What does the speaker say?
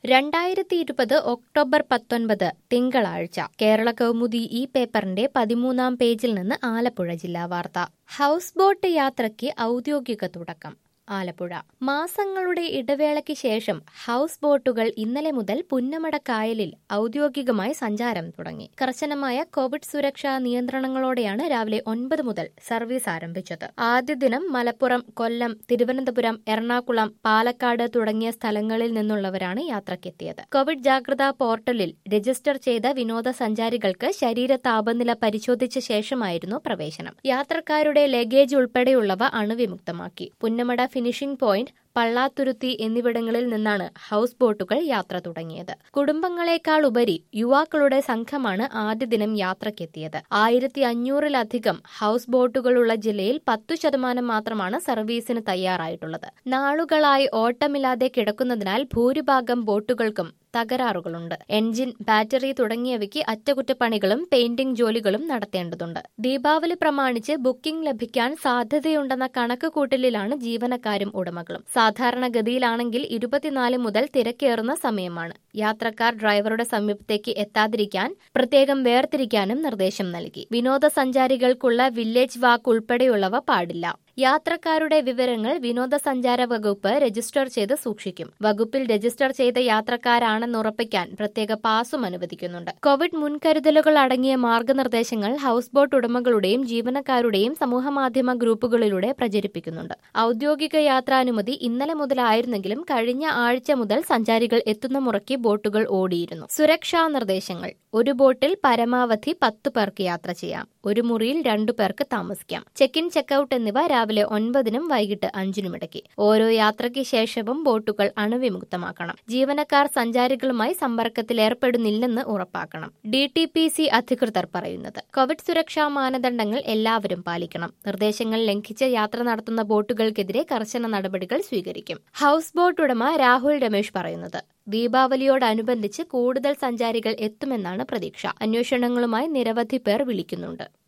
രണ്ടായിരത്തി ഇരുപത് ഒക്ടോബർ പത്തൊൻപത് തിങ്കളാഴ്ച കേരള കൗമുദി ഈ പേപ്പറിന്റെ പതിമൂന്നാം പേജിൽ നിന്ന് ആലപ്പുഴ ജില്ലാ വാർത്ത ഹൗസ് ബോട്ട് യാത്രയ്ക്ക് ഔദ്യോഗിക തുടക്കം ആലപ്പുഴ മാസങ്ങളുടെ ഇടവേളയ്ക്ക് ശേഷം ഹൗസ് ബോട്ടുകൾ ഇന്നലെ മുതൽ പുന്നമട കായലിൽ ഔദ്യോഗികമായി സഞ്ചാരം തുടങ്ങി കർശനമായ കോവിഡ് സുരക്ഷാ നിയന്ത്രണങ്ങളോടെയാണ് രാവിലെ ഒൻപത് മുതൽ സർവീസ് ആരംഭിച്ചത് ആദ്യ ദിനം മലപ്പുറം കൊല്ലം തിരുവനന്തപുരം എറണാകുളം പാലക്കാട് തുടങ്ങിയ സ്ഥലങ്ങളിൽ നിന്നുള്ളവരാണ് യാത്രക്കെത്തിയത് കോവിഡ് ജാഗ്രതാ പോർട്ടലിൽ രജിസ്റ്റർ ചെയ്ത വിനോദസഞ്ചാരികൾക്ക് ശരീര താപനില പരിശോധിച്ച ശേഷമായിരുന്നു പ്രവേശനം യാത്രക്കാരുടെ ലഗേജ് ഉൾപ്പെടെയുള്ളവ അണുവിമുക്തമാക്കി പുന്നമട ഫിനിഷിംഗ് പോയിന്റ് പള്ളാത്തുരുത്തി എന്നിവിടങ്ങളിൽ നിന്നാണ് ഹൗസ് ബോട്ടുകൾ യാത്ര തുടങ്ങിയത് കുടുംബങ്ങളെക്കാൾ ഉപരി യുവാക്കളുടെ സംഘമാണ് ആദ്യ ദിനം യാത്രക്കെത്തിയത് ആയിരത്തി അഞ്ഞൂറിലധികം ഹൗസ് ബോട്ടുകളുള്ള ജില്ലയിൽ പത്തു ശതമാനം മാത്രമാണ് സർവീസിന് തയ്യാറായിട്ടുള്ളത് നാളുകളായി ഓട്ടമില്ലാതെ കിടക്കുന്നതിനാൽ ഭൂരിഭാഗം ബോട്ടുകൾക്കും തകരാറുകളുണ്ട് എൻജിൻ ബാറ്ററി തുടങ്ങിയവയ്ക്ക് അറ്റകുറ്റപ്പണികളും പെയിന്റിംഗ് ജോലികളും നടത്തേണ്ടതുണ്ട് ദീപാവലി പ്രമാണിച്ച് ബുക്കിംഗ് ലഭിക്കാൻ സാധ്യതയുണ്ടെന്ന കണക്ക് കൂട്ടലിലാണ് ജീവനക്കാരും ഉടമകളും സാധാരണഗതിയിലാണെങ്കിൽ ഇരുപത്തിനാല് മുതൽ തിരക്കേറുന്ന സമയമാണ് യാത്രക്കാർ ഡ്രൈവറുടെ സമീപത്തേക്ക് എത്താതിരിക്കാൻ പ്രത്യേകം വേർതിരിക്കാനും നിർദ്ദേശം നൽകി വിനോദസഞ്ചാരികൾക്കുള്ള വില്ലേജ് വാക്ക് ഉൾപ്പെടെയുള്ളവ പാടില്ല യാത്രക്കാരുടെ വിവരങ്ങൾ വിനോദസഞ്ചാര വകുപ്പ് രജിസ്റ്റർ ചെയ്ത് സൂക്ഷിക്കും വകുപ്പിൽ രജിസ്റ്റർ ചെയ്ത യാത്രക്കാരാണെന്ന് ഉറപ്പിക്കാൻ പ്രത്യേക പാസും അനുവദിക്കുന്നുണ്ട് കോവിഡ് മുൻകരുതലുകൾ അടങ്ങിയ മാർഗനിർദ്ദേശങ്ങൾ ഹൌസ് ബോട്ട് ഉടമകളുടെയും ജീവനക്കാരുടെയും സമൂഹമാധ്യമ ഗ്രൂപ്പുകളിലൂടെ പ്രചരിപ്പിക്കുന്നുണ്ട് ഔദ്യോഗിക യാത്രാനുമതി ഇന്നലെ മുതലായിരുന്നെങ്കിലും കഴിഞ്ഞ ആഴ്ച മുതൽ സഞ്ചാരികൾ എത്തുന്ന മുറയ്ക്ക് ബോട്ടുകൾ ഓടിയിരുന്നു സുരക്ഷാ നിർദ്ദേശങ്ങൾ ഒരു ബോട്ടിൽ പരമാവധി പത്ത് പേർക്ക് യാത്ര ചെയ്യാം ഒരു മുറിയിൽ രണ്ടു പേർക്ക് താമസിക്കാം ചെക്ക് ഇൻ ചെക്കൌട്ട് എന്നിവ രാവിലെ ഒൻപതിനും വൈകിട്ട് അഞ്ചിനും ഇടയ്ക്ക് ഓരോ യാത്രയ്ക്ക് ശേഷവും ബോട്ടുകൾ അണുവിമുക്തമാക്കണം ജീവനക്കാർ സഞ്ചാരികളുമായി സമ്പർക്കത്തിൽ ഏർപ്പെടുന്നില്ലെന്ന് ഉറപ്പാക്കണം ഡി ടി പി സി അധികൃതർ പറയുന്നത് കോവിഡ് സുരക്ഷാ മാനദണ്ഡങ്ങൾ എല്ലാവരും പാലിക്കണം നിർദ്ദേശങ്ങൾ ലംഘിച്ച് യാത്ര നടത്തുന്ന ബോട്ടുകൾക്കെതിരെ കർശന നടപടികൾ സ്വീകരിക്കും ഹൌസ് ബോട്ട് ഉടമ രാഹുൽ രമേശ് പറയുന്നത് ദീപാവലിയോടനുബന്ധിച്ച് കൂടുതൽ സഞ്ചാരികൾ എത്തുമെന്നാണ് പ്രതീക്ഷ അന്വേഷണങ്ങളുമായി നിരവധി പേർ വിളിക്കുന്നുണ്ട്